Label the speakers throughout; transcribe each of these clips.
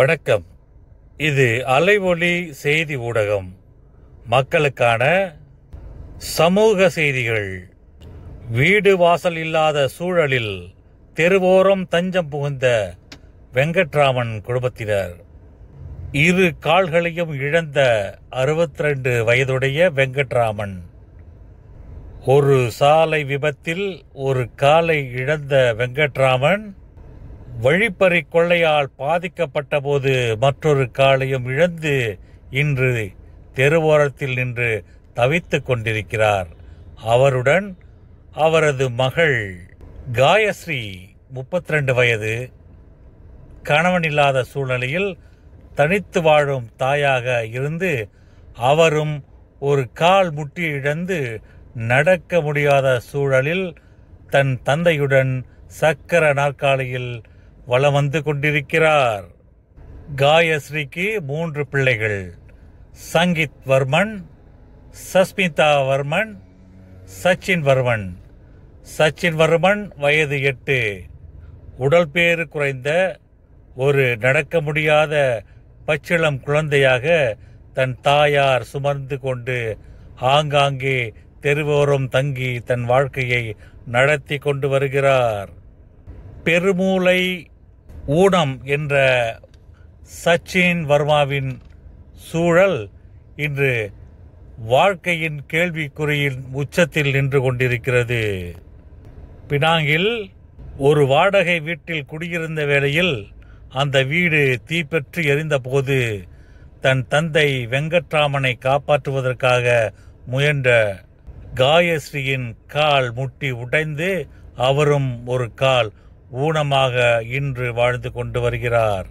Speaker 1: வணக்கம் இது அலைவொலி செய்தி ஊடகம் மக்களுக்கான சமூக செய்திகள் வீடு வாசல் இல்லாத சூழலில் தெருவோரம் தஞ்சம் புகுந்த வெங்கட்ராமன் குடும்பத்தினர் இரு கால்களையும் இழந்த 62 வயதுடைய வெங்கட்ராமன் ஒரு சாலை விபத்தில் ஒரு காலை இழந்த வெங்கட்ராமன் வழிப்பறி கொள்ளையால் பாதிக்கப்பட்ட போது மற்றொரு காலையும் இழந்து இன்று தெருவோரத்தில் நின்று தவித்துக் கொண்டிருக்கிறார் அவருடன் அவரது மகள் காயஸ்ரீ 32 வயது கணவன் இல்லாத சூழ்நிலையில் தனித்து வாழும் தாயாக இருந்து அவரும் ஒரு கால் முட்டி இழந்து நடக்க முடியாத சூழலில் தன் தந்தையுடன் சக்கர நாற்காலியில் வலம் வந்து கொண்டிருக்கிறார் காயஸ்ரீக்கு மூன்று பிள்ளைகள் சங்கித் வர்மன் சஸ்மிதா வர்மன் சச்சின் வர்மன் சச்சின் வர்மன் வயது எட்டு உடல் பேறு குறைந்த ஒரு நடக்க முடியாத பச்சிளம் குழந்தையாக தன் தாயார் சுமந்து கொண்டு ஆங்காங்கே தெருவோரம் தங்கி தன் வாழ்க்கையை நடத்தி கொண்டு வருகிறார் பெருமூளை ஊனம் என்ற சச்சின் வர்மாவின் சூழல் இன்று வாழ்க்கையின் கேள்விக்குறியின் உச்சத்தில் நின்று கொண்டிருக்கிறது பினாங்கில் ஒரு வாடகை வீட்டில் குடியிருந்த வேளையில் அந்த வீடு தீப்பற்றி எரிந்தபோது தன் தந்தை வெங்கட்ராமனை காப்பாற்றுவதற்காக முயன்ற காயஸ்ரீயின் கால் முட்டி உடைந்து அவரும் ஒரு கால் ஊனமாக இன்று வாழ்ந்து கொண்டு வருகிறார்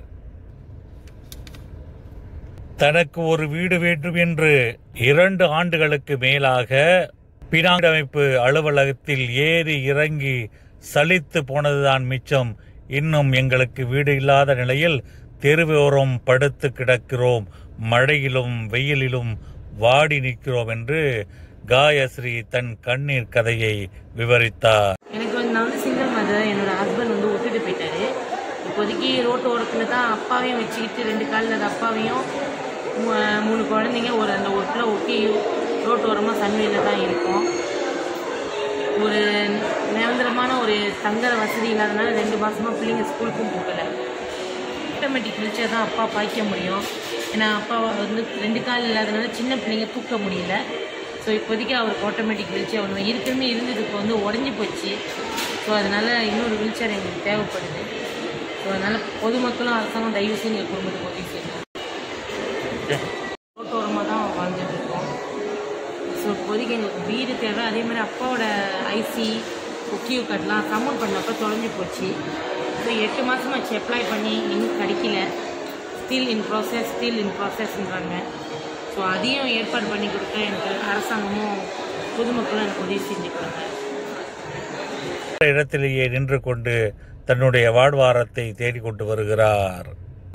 Speaker 1: தனக்கு ஒரு வீடு வேண்டும் என்று இரண்டு ஆண்டுகளுக்கு மேலாக பினாங்கு அமைப்பு அலுவலகத்தில் ஏறி இறங்கி சலித்து போனதுதான் மிச்சம் இன்னும் எங்களுக்கு வீடு இல்லாத நிலையில் தெருவோரம் படுத்து கிடக்கிறோம் மழையிலும் வெயிலிலும் வாடி நிற்கிறோம் என்று காயஸ்ரீ தன் கண்ணீர் கதையை விவரித்தார்
Speaker 2: எனக்கு வந்து நான் வந்து சிங்கிள் மதர் என்னோட ஹஸ்பண்ட் வந்து விட்டுட்டு போயிட்டாரு இப்போதைக்கு ரோட்டு ஓரத்தில் தான் அப்பாவையும் வச்சுக்கிட்டு ரெண்டு காலில் அது அப்பாவையும் மூ- மூணு குழந்தைங்க ஒரு அந்த ஒட்டில் ஒட்டி ரோட்டு ஓரமாக சன்வேல தான் இருக்கும் ஒரு நிரந்தரமான ஒரு தங்குற வசதி இல்லாதனால ரெண்டு மாசமா பிள்ளைங்க ஸ்கூலுக்கும் போகலை ஆட்டோமேட்டிக் வீல்சேர் தான் அப்பா பாய்க்க முடியும் ஏன்னா அப்பா வந்து ரெண்டு கால் இல்லாதனால சின்ன பிள்ளைங்க தூக்க முடியல ஸோ இப்போதைக்கு அவருக்கு ஆட்டோமேட்டிக் வீல்சேர் ஒன்று இருக்குமே இருந்தது இப்போ வந்து உடஞ்சி போச்சு ஸோ அதனால் இன்னொரு வீல்சேர் எங்களுக்கு தேவைப்படுது ஸோ அதனால் பொதுமக்களும் அரசாங்கம் தயவு செஞ்சு எங்கள் குடும்பத்துக்கு உதவி செய்யணும் ரோட்டோரமாக தான் வாழ்ந்துட்டு இருக்கோம் ஸோ இப்போதைக்கு எங்களுக்கு வீடு தேவை அதே மாதிரி அப்பாவோட ஐசி ஒக்கியூ கார்டெலாம் சம்மன் பண்ணப்போ தொலைஞ்சு போச்சு ஸோ எட்டு மாதமாச்சு அப்ளை பண்ணி இன்னும் கிடைக்கல still in process still in ப்ராசஸ்ன்றாங்க ஸோ அதையும் ஏற்பாடு பண்ணி கொடுக்க எனக்கு அரசாங்கமும் பொதுமக்களும் எனக்கு உதவி செஞ்சுக்கிறாங்க
Speaker 1: இடத்திலேயே நின்று கொண்டு தன்னுடைய வாழ்வாரத்தை தேடிக்கொண்டு வருகிறார்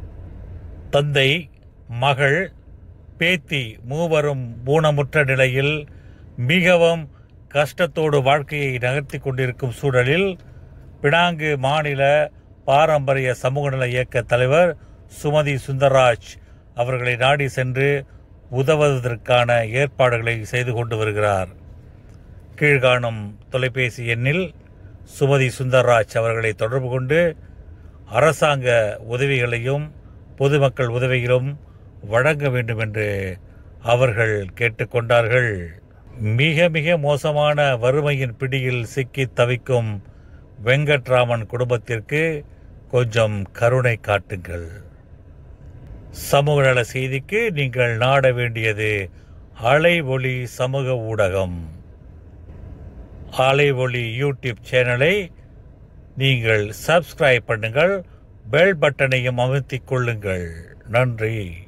Speaker 1: தந்தை மகள் பேத்தி மூவரும் ஊனமுற்ற நிலையில் மிகவும் கஷ்டத்தோடு வாழ்க்கையை நகர்த்தி கொண்டிருக்கும் சூழலில் பினாங்கு மாநில பாரம்பரிய சமூக நல இயக்க தலைவர் சுமதி சுந்தர்ராஜ் அவர்களை நாடி சென்று உதவுவதற்கான ஏற்பாடுகளை செய்து கொண்டு வருகிறார் கீழ்காணும் தொலைபேசி எண்ணில் சுமதி சுந்தர்ராஜ் அவர்களை தொடர்பு கொண்டு அரசாங்க உதவிகளையும் பொதுமக்கள் உதவிகளும் வழங்க வேண்டும் என்று அவர்கள் கேட்டுக்கொண்டார்கள் மிக மிக மோசமான வறுமையின் பிடியில் சிக்கி தவிக்கும் வெங்கட்ராமன் குடும்பத்திற்கு கொஞ்சம் கருணை காட்டுங்கள் சமூக நல செய்திக்கு நீங்கள் நாட வேண்டியது அலை ஒளி சமூக ஊடகம் அலை ஒளி யூடியூப் சேனலை நீங்கள் சப்ஸ்கிரைப் பண்ணுங்கள் பெல் பட்டனையும் அமர்த்திக் கொள்ளுங்கள் நன்றி